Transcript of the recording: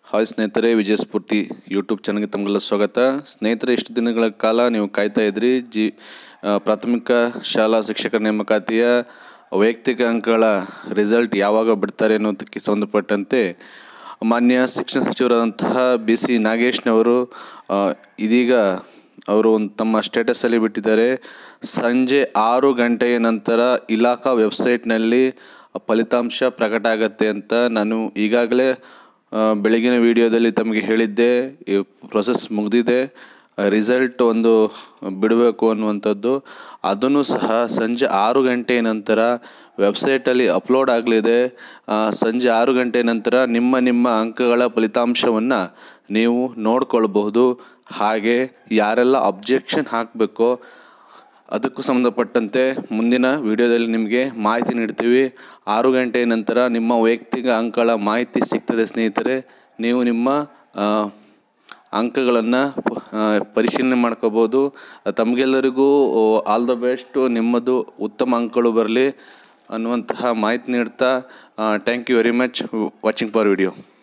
hi ಸ್ನೇಹಿತರೆ ವಿಜಯ ಸ್ಫೂರ್ತಿ YouTube ಚಾನಲ್ಗೆ ತಮಗೆಲ್ಲ ಸ್ವಾಗತ ಸ್ನೇಹಿತರೆ ಇಷ್ಟು ದಿನಗಳ ಕಾಲ ನೀವು ಕಾಯ್ತಾ ಇದ್ರಿ ಜಿ ಆ, ಪ್ರಾಥಮಿಕ ಶಾಲಾ ಶಿಕ್ಷಕರ ನೇಮಕಾತಿಯ ವೈಯಕ್ತಿಕ ಅಂಕಗಳ ರಿಸಲ್ಟ್ ಯಾವಾಗ ಬಿಡ್ತಾರೆ ಅನ್ನೋದಕ್ಕೆ ಸಂಬಂಧಪಟ್ಟಂತೆ ಮಾನ್ಯ ಶಿಕ್ಷಣ ಸಚಿವರಾದಂತಹ ಬಿ ಸಿ ನಾಗೇಶ್ನವರು ಆ, ಇದೀಗ ಅವರು ಒಂದು ತಮ್ಮ ಸ್ಟೇಟಸಲ್ಲಿ ಬಿಟ್ಟಿದ್ದಾರೆ ಸಂಜೆ ಆರು ಗಂಟೆಯ ನಂತರ ಇಲಾಖಾ ವೆಬ್ಸೈಟ್ನಲ್ಲಿ ಫಲಿತಾಂಶ ಪ್ರಕಟ ಆಗತ್ತೆ ಅಂತ ನಾನು ಈಗಾಗಲೇ ಆ, ಬೆಳಗಿನ ವಿಡಿಯೋದಲ್ಲಿ ತಮಗೆ ಹೇಳಿದ್ದೆ ಈ ಪ್ರೊಸೆಸ್ ಮುಗಿದಿದೆ ರಿಸಲ್ಟ್ ಒಂದು ಬಿಡಬೇಕು ಅನ್ನುವಂಥದ್ದು ಅದನ್ನು ಸಹ ಸಂಜೆ ಆರು ಗಂಟೆಯ ನಂತರ ವೆಬ್ಸೈಟಲ್ಲಿ ಅಪ್ಲೋಡ್ ಆಗಲಿದೆ ಸಂಜೆ ಆರು ಗಂಟೆ ನಂತರ ನಿಮ್ಮ ನಿಮ್ಮ ಅಂಕಗಳ ಫಲಿತಾಂಶವನ್ನು ನೀವು ನೋಡ್ಕೊಳ್ಬಹುದು ಹಾಗೆ ಯಾರೆಲ್ಲ ಅಬ್ಜೆಕ್ಷನ್ ಹಾಕಬೇಕೋ ಅದಕ್ಕೂ ಸಂಬಂಧಪಟ್ಟಂತೆ ಮುಂದಿನ ವಿಡಿಯೋದಲ್ಲಿ ನಿಮಗೆ ಮಾಹಿತಿ ನೀಡ್ತೀವಿ ಆರು ಗಂಟೆಯ ನಂತರ ನಿಮ್ಮ ವೈಯಕ್ತಿಕ ಅಂಕಗಳ ಮಾಹಿತಿ ಸಿಗ್ತದೆ ಸ್ನೇಹಿತರೆ ನೀವು ನಿಮ್ಮ ಆ, ಅಂಕಗಳನ್ನು ಪರಿಶೀಲನೆ ಮಾಡ್ಕೋಬೋದು ತಮಗೆಲ್ಲರಿಗೂ ಆಲ್ ದ ಬೆಸ್ಟ್ ನಿಮ್ಮದು ಉತ್ತಮ ಅಂಕಗಳು ಬರಲಿ ಅನ್ನುವಂತಹ ಮಾಹಿತಿ ನೀಡ್ತಾ thank you very much watching for video